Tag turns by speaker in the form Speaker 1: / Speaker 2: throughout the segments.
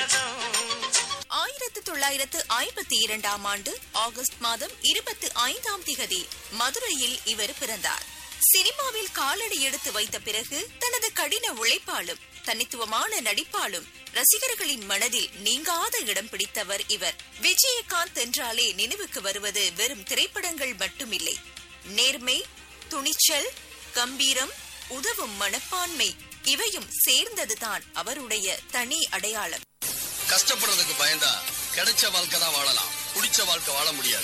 Speaker 1: சம்மதம்
Speaker 2: ஆயிரத்து தொள்ளாயிரத்து ஐம்பத்தி இரண்டாம் ஆண்டு ஆகஸ்ட் மாதம் இருபத்தி ஐந்தாம் திகதி மதுரையில் இவர் பிறந்தார் சினிமாவில் காலடி எடுத்து வைத்த பிறகு தனது கடின உழைப்பாலும் தனித்துவமான நடிப்பாலும் ரசிகர்களின் மனதில் நீங்காத இடம் பிடித்தவர் இவர் விஜயகாந்த் என்றாலே நினைவுக்கு வருவது வெறும் திரைப்படங்கள் மட்டுமில்லை நேர்மை துணிச்சல் கம்பீரம் உதவும் மனப்பான்மை இவையும் சேர்ந்ததுதான் அவருடைய தனி அடையாளம்
Speaker 3: கஷ்டப்படுறதுக்கு பயந்தா கிடைச்ச வாழ்க்கை தான் வாழலாம் குடிச்ச வாழ்க்கை வாழ முடியாது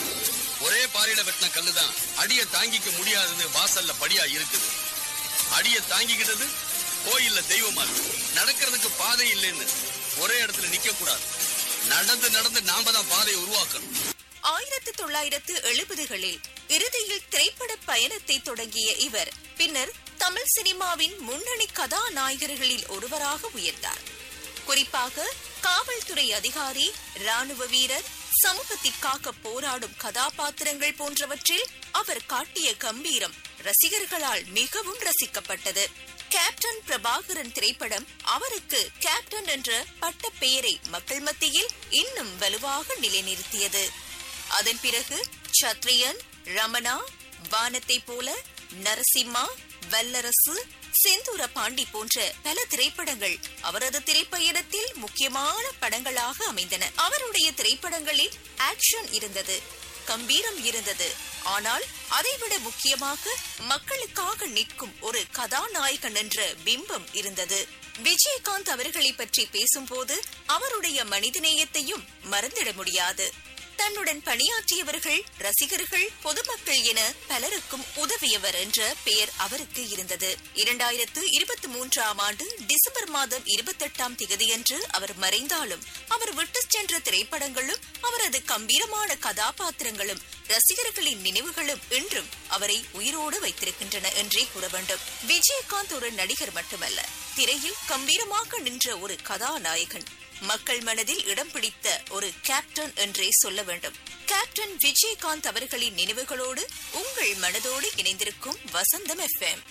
Speaker 3: ஒரே பாறையில வெட்டின கல்லுதான் அடிய தாங்கிக்க முடியாதது வாசல்ல படியா இருக்குது அடிய தாங்கிக்கிட்டது கோயில்ல தெய்வமா இருக்கு நடக்கிறதுக்கு பாதை இல்லைன்னு ஒரே இடத்துல நிக்க கூடாது நடந்து நடந்து நாம தான் பாதையை உருவாக்கணும்
Speaker 2: ஆயிரத்து தொள்ளாயிரத்து எழுபதுகளில் இறுதியில் திரைப்பட பயணத்தை தொடங்கிய இவர் பின்னர் தமிழ் சினிமாவின் முன்னணி கதாநாயகர்களில் ஒருவராக உயர்ந்தார் குறிப்பாக காவல்துறை அதிகாரி ராணுவ வீரர் சமூகத்திற்காக போராடும் கதாபாத்திரங்கள் போன்றவற்றில் அவர் காட்டிய கம்பீரம் ரசிகர்களால் மிகவும் ரசிக்கப்பட்டது கேப்டன் பிரபாகரன் திரைப்படம் அவருக்கு கேப்டன் என்ற பட்ட பெயரை மக்கள் மத்தியில் இன்னும் வலுவாக நிலைநிறுத்தியது அதன் பிறகு சத்ரியன் ரமணா வானத்தை போல நரசிம்மா வல்லரசு செந்தூர பாண்டி போன்ற பல திரைப்படங்கள் அவரது திரைப்பயணத்தில் முக்கியமான படங்களாக அமைந்தன அவருடைய திரைப்படங்களில் ஆக்ஷன் இருந்தது கம்பீரம் இருந்தது ஆனால் அதைவிட முக்கியமாக மக்களுக்காக நிற்கும் ஒரு கதாநாயகன் என்ற பிம்பம் இருந்தது விஜயகாந்த் அவர்களை பற்றி பேசும்போது அவருடைய மனிதநேயத்தையும் மறந்திட முடியாது தன்னுடன் பணியாற்றியவர்கள் ரசிகர்கள் பொதுமக்கள் என பலருக்கும் உதவியவர் என்ற பெயர் அவருக்கு இருந்தது இரண்டாயிரத்து இருபத்தி மூன்றாம் ஆண்டு டிசம்பர் மாதம் இருபத்தெட்டாம் திகதியன்று அவர் மறைந்தாலும் அவர் விட்டு சென்ற திரைப்படங்களும் அவரது கம்பீரமான கதாபாத்திரங்களும் ரசிகர்களின் நினைவுகளும் இன்றும் அவரை உயிரோடு வைத்திருக்கின்றன என்றே கூற வேண்டும் விஜயகாந்த் ஒரு நடிகர் மட்டுமல்ல திரையில் கம்பீரமாக நின்ற ஒரு கதாநாயகன் மக்கள் மனதில் இடம் பிடித்த ஒரு கேப்டன் என்றே சொல்ல வேண்டும் கேப்டன் விஜயகாந்த் அவர்களின் நினைவுகளோடு உங்கள் மனதோடு இணைந்திருக்கும் வசந்தம் எஃப்எம்